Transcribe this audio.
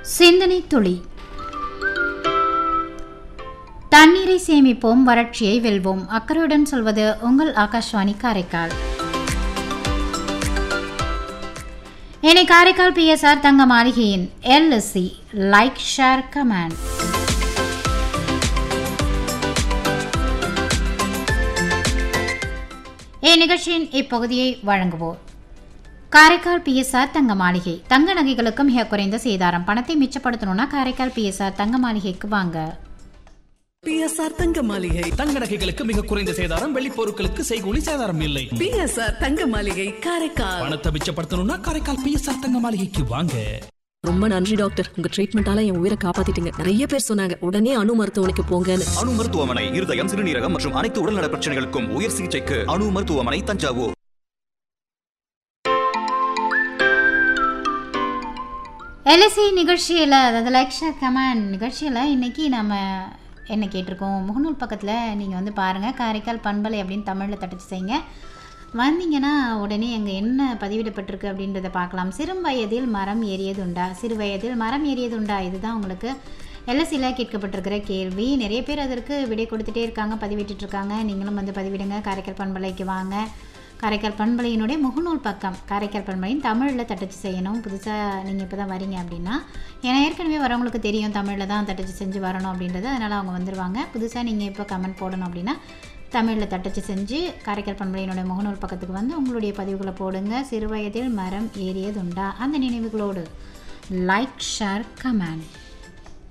சிந்தனை துளி தண்ணீரை சேமிப்போம் வறட்சியை வெல்வோம் அக்கறையுடன் சொல்வது உங்கள் ஆகாஷ்வாணி காரைக்கால் இனி காரைக்கால் பிஎஸ்ஆர் தங்க மாளிகையின் எல்எஸ்சி லைக் ஷேர் கமெண்ட் இந்நிகழ்ச்சியின் இப்பகுதியை வழங்குவோர் காரைக்கால் பிஎஸ்ஆர் தங்க மாளிகை தங்க நகைகளுக்கு மிக குறைந்த சேதாரம் பணத்தை மிச்சப்படுத்தணும்னா காரைக்கால் பிஎஸ்ஆர் தங்க மாளிகைக்கு வாங்க பிஎஸ்ஆர் தங்க மாளிகை தங்க நகைகளுக்கு மிக குறைந்த சேதாரம் வெள்ளி பொருட்களுக்கு செய்கூலி சேதாரம் இல்லை பிஎஸ்ஆர் தங்க மாளிகை காரைக்கால் பணத்தை மிச்சப்படுத்தணும்னா காரைக்கால் பிஎஸ்ஆர் தங்க மாளிகைக்கு வாங்க ரொம்ப நன்றி டாக்டர் உங்க ட்ரீட்மெண்டால என் உயிரை காப்பாத்திட்டீங்க நிறைய பேர் சொன்னாங்க உடனே அணு மருத்துவமனைக்கு போங்கன்னு அணு மருத்துவமனை இருதயம் சிறுநீரகம் மற்றும் அனைத்து உடல்நல பிரச்சனைகளுக்கும் உயர் சிகிச்சைக்கு அணு மருத்துவமனை தஞ்சாவூர் எல்எஸ்சி நிகழ்ச்சியில் அதாவது லைக்ஷர் கமாண்ட் நிகழ்ச்சியில் இன்றைக்கி நம்ம என்ன கேட்டிருக்கோம் முகநூல் பக்கத்தில் நீங்கள் வந்து பாருங்கள் காரைக்கால் பண்பலை அப்படின்னு தமிழில் தட்டச்சு செய்யுங்க வந்தீங்கன்னா உடனே அங்கே என்ன பதிவிடப்பட்டிருக்கு அப்படின்றத பார்க்கலாம் சிறும் வயதில் மரம் ஏறியதுண்டா சிறு வயதில் மரம் ஏறியதுண்டா இதுதான் உங்களுக்கு எல்எஸ்சியில் கேட்கப்பட்டிருக்கிற கேள்வி நிறைய பேர் அதற்கு விடை கொடுத்துட்டே இருக்காங்க பதிவிட்டுட்டு இருக்காங்க நீங்களும் வந்து பதிவிடுங்க காரைக்கால் பண்பலைக்கு வாங்க காரைக்கால் பண்பலையினுடைய முகநூல் பக்கம் காரைக்கால் பண்பலையின் தமிழில் தட்டச்சு செய்யணும் புதுசாக நீங்கள் இப்போ தான் வரீங்க அப்படின்னா ஏன்னா ஏற்கனவே வரவங்களுக்கு தெரியும் தமிழில் தான் தட்டச்சு செஞ்சு வரணும் அப்படின்றது அதனால் அவங்க வந்துடுவாங்க புதுசாக நீங்கள் இப்போ கமெண்ட் போடணும் அப்படின்னா தமிழில் தட்டச்சு செஞ்சு காரைக்கால் பண்பலையினுடைய முகநூல் பக்கத்துக்கு வந்து உங்களுடைய பதிவுகளை போடுங்க சிறுவயதில் மரம் ஏறியதுண்டா அந்த நினைவுகளோடு லைக் ஷேர் கமெண்ட்